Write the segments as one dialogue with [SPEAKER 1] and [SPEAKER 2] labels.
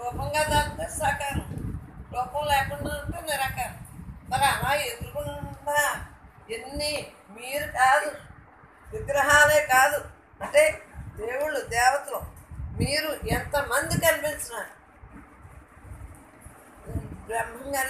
[SPEAKER 1] రూపంగా దాంట్లో సాకారం రూపం లేకుండా ఉంటే నిరాకారం మరి అలా ఎదురుకుండా ఎన్ని మీరు కాదు విగ్రహాలే కాదు అంటే దేవుళ్ళు దేవతలు మీరు ఎంతమంది కనిపించినా బ్రహ్మంగా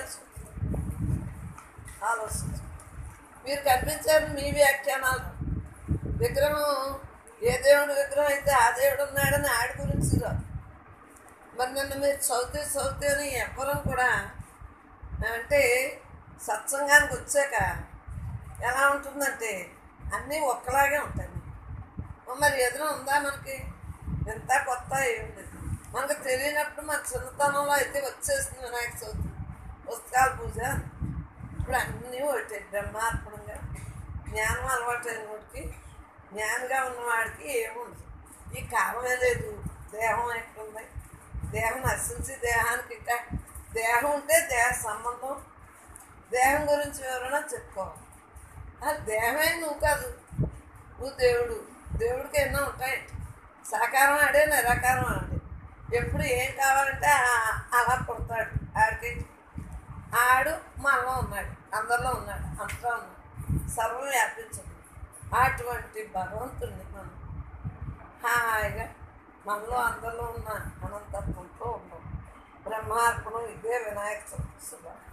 [SPEAKER 1] ఆలోచించు మీరు కనిపించారు మీ వ్యాఖ్యానాలు విగ్రహం ఏ దేవుడు విగ్రహం అయితే ఆ దేవుడు ఉన్నాడని ఆడి గురించి రాదు మరి నిన్న మీరు చదివితే చదివితే అని ఎవ్వరం కూడా అంటే సత్సంగానికి వచ్చాక ఎలా ఉంటుందంటే అన్నీ ఒక్కలాగే ఉంటాయి మరి ఎదురు ఉందా మనకి ఎంత కొత్త ఏముంది మనకు తెలియనప్పుడు మన చిన్నతనంలో అయితే వచ్చేస్తుంది వినాయక చవితి పుస్తకాల పూజ ఇప్పుడు అన్నీ ఒకటి బ్రహ్మార్పణంగా జ్ఞానం అలవాటైన వాడికి జ్ఞానంగా ఉన్నవాడికి ఏముంది ఈ కాలమే లేదు దేహం ఎక్కడుంది దేహం నశించి దేహానికి ఇంకా దేహం ఉంటే దేహ సంబంధం దేహం గురించి వివరణ చెప్పుకోవాలి ఆ దేహమే నువ్వు కాదు నువ్వు దేవుడు దేవుడికి ఎన్నో ఉంటాయి సాకారం ఆడే నిరాకారం ఆడే ఎప్పుడు ఏం కావాలంటే ఆ- అలా పుడతాడు ఆడికి ఆడు మనలో ఉన్నాడు అందరిలో ఉన్నాడు అంతలో ఉన్నాడు సర్వం వ్యాపించదు అటువంటి భగవంతుడిని మనం హాయిగా మనలో అందరిలో ఉన్న అనంతత్వంతో ఉన్నాం బ్రహ్మార్పణం ఇదే వినాయక చవితి శుభ